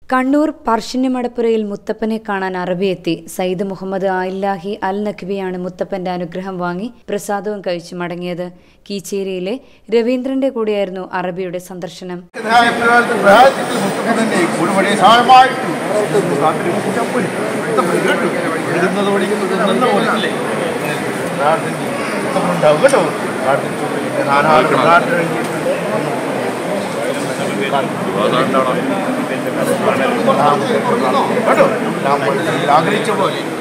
കണ്ണൂർ പർശിന്യമടപ്പുരയിൽ മുത്തപ്പനെ കാണാൻ അറബിയെത്തി സയ്യിദ് മുഹമ്മദ് ആയില്ലാഹി അൽ നഖ്വിയാണ് മുത്തപ്പന്റെ അനുഗ്രഹം വാങ്ങി പ്രസാദവും കഴിച്ചു മടങ്ങിയത് കീച്ചേരിയിലെ രവീന്ദ്രന്റെ കൂടെയായിരുന്നു അറബിയുടെ സന്ദർശനം ഇപ്രകാരത്തിൽ പ്രയാസത്തിൽ മുത്തപ്പനെ ഒരുപടി സഹായമായിട്ട് എഴുതുന്നത് പഠിക്കുന്നത് തിന്നുന്ന പോലെ അല്ലേ പ്രാർത്ഥിക്കും മുത്തപ്പനുണ്ടാവും കേട്ടോ പ്രാർത്ഥിച്ചു നാനാൾക്ക് പ്രാർത്ഥന കേട്ടോ നാം മനസ്സിൽ ആഗ്രഹിച്ച പോലെ